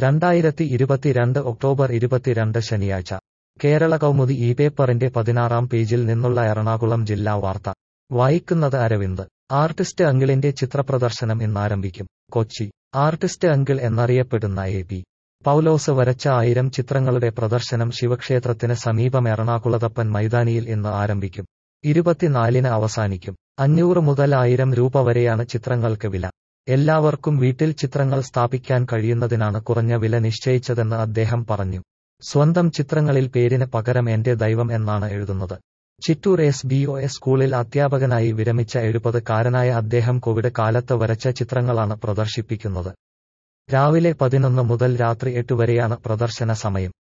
രണ്ടായിരത്തി ഇരുപത്തിരണ്ട് ഒക്ടോബർ ഇരുപത്തിരണ്ട് ശനിയാഴ്ച കേരള കൗമുദി ഈ പേപ്പറിന്റെ പതിനാറാം പേജിൽ നിന്നുള്ള എറണാകുളം ജില്ലാ വാർത്ത വായിക്കുന്നത് അരവിന്ദ് ആർട്ടിസ്റ്റ് അങ്കിളിന്റെ ചിത്രപ്രദർശനം ഇന്നാരംഭിക്കും കൊച്ചി ആർട്ടിസ്റ്റ് അങ്കിൾ എന്നറിയപ്പെടുന്ന എ പി പൗലോസ് വരച്ച ആയിരം ചിത്രങ്ങളുടെ പ്രദർശനം ശിവക്ഷേത്രത്തിന് സമീപം എറണാകുളത്തപ്പൻ മൈതാനിയിൽ ഇന്ന് ആരംഭിക്കും ഇരുപത്തിനാലിന് അവസാനിക്കും അഞ്ഞൂറ് മുതൽ ആയിരം രൂപ വരെയാണ് ചിത്രങ്ങൾക്ക് വില എല്ലാവർക്കും വീട്ടിൽ ചിത്രങ്ങൾ സ്ഥാപിക്കാൻ കഴിയുന്നതിനാണ് കുറഞ്ഞ വില നിശ്ചയിച്ചതെന്ന് അദ്ദേഹം പറഞ്ഞു സ്വന്തം ചിത്രങ്ങളിൽ പേരിന് പകരം എന്റെ ദൈവം എന്നാണ് എഴുതുന്നത് Chittur S B O S സ്കൂളിൽ അധ്യാപകനായി വിരമിച്ച എഴുപത് കാരനായ അദ്ദേഹം കോവിഡ് കാലത്ത് വരച്ച ചിത്രങ്ങളാണ് പ്രദർശിപ്പിക്കുന്നത് രാവിലെ പതിനൊന്ന് മുതൽ രാത്രി എട്ട് വരെയാണ് പ്രദർശന സമയം